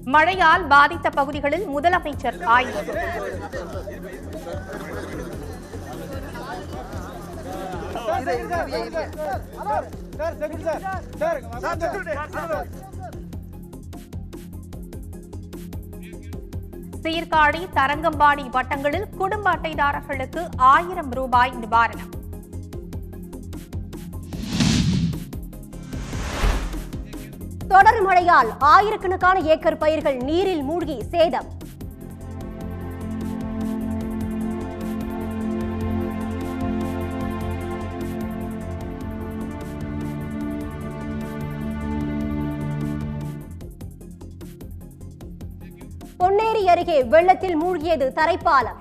மழையால் பாதித்த பகுதிகளில் முதலமைச்சர் ஆய்வு சீர்காழி தரங்கம்பாடி வட்டங்களில் குடும்ப அட்டைதாரர்களுக்கு ஆயிரம் ரூபாய் நிவாரணம் தொடர் மழையால் ஆயிரக்கணக்கான ஏக்கர் பயிர்கள் நீரில் மூழ்கி சேதம் பொன்னேரி அருகே வெள்ளத்தில் மூழ்கியது தரைப்பாலம்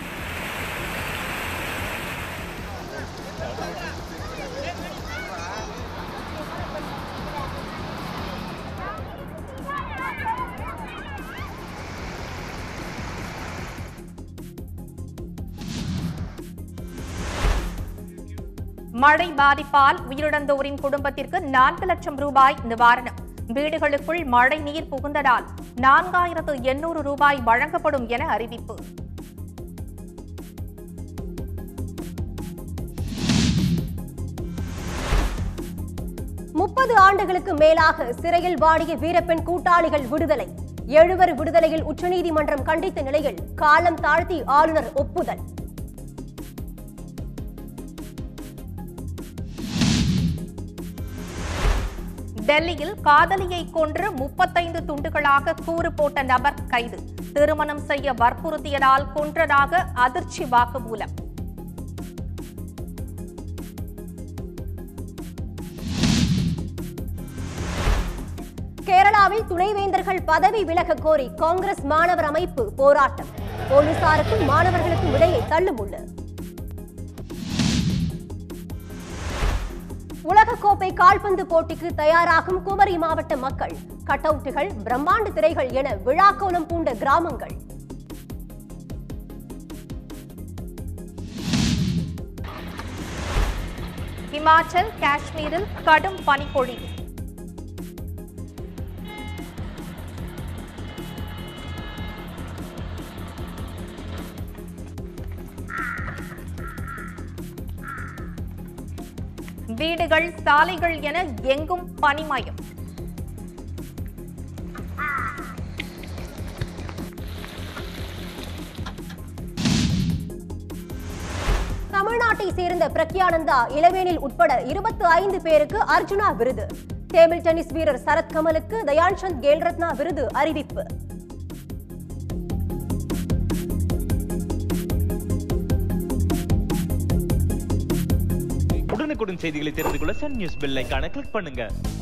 மழை பாதிப்பால் உயிரிழந்தோரின் குடும்பத்திற்கு நான்கு லட்சம் ரூபாய் நிவாரணம் வீடுகளுக்குள் மழை நீர் புகுந்ததால் நான்காயிரத்து எண்ணூறு ரூபாய் வழங்கப்படும் என அறிவிப்பு முப்பது ஆண்டுகளுக்கு மேலாக சிறையில் வாடிய வீரப்பெண் கூட்டாளிகள் விடுதலை எழுவர் விடுதலையில் உச்சநீதிமன்றம் கண்டித்த நிலையில் காலம் தாழ்த்தி ஆளுநர் ஒப்புதல் டெல்லியில் காதலியை கொன்று முப்பத்தைந்து துண்டுகளாக கூறு போட்ட நபர் கைது திருமணம் செய்ய வற்புறுத்தியதால் கொன்றதாக அதிர்ச்சி வாக்குமூலம் கேரளாவில் துணைவேந்தர்கள் பதவி விலக கோரி காங்கிரஸ் மாணவர் அமைப்பு போராட்டம் போலீசாருக்கும் மாணவர்களுக்கும் இடையே தள்ளுமுள்ளு உலகக்கோப்பை கால்பந்து போட்டிக்கு தயாராகும் குமரி மாவட்ட மக்கள் கட்டவுட்டுகள் பிரம்மாண்ட திரைகள் என விழாக்கோலம் பூண்ட கிராமங்கள் இமாச்சல் காஷ்மீரில் கடும் பனிப்பொழிவு வீடுகள் சாலைகள் என எங்கும் பனிமயம் தமிழ்நாட்டை சேர்ந்த பிரக்யானந்தா இளவேனில் உட்பட இருபத்தி ஐந்து பேருக்கு அர்ஜுனா விருது டேபிள் டென்னிஸ் வீரர் சரத் கமலுக்கு தயான்சந்த் கேல்ரத்னா விருது அறிவிப்பு உடனுக்குடன் செய்திகளை தெரிந்து கொள்ள சன் நியூஸ் பெல் ஐகானை கிளிக் பண்ணுங்க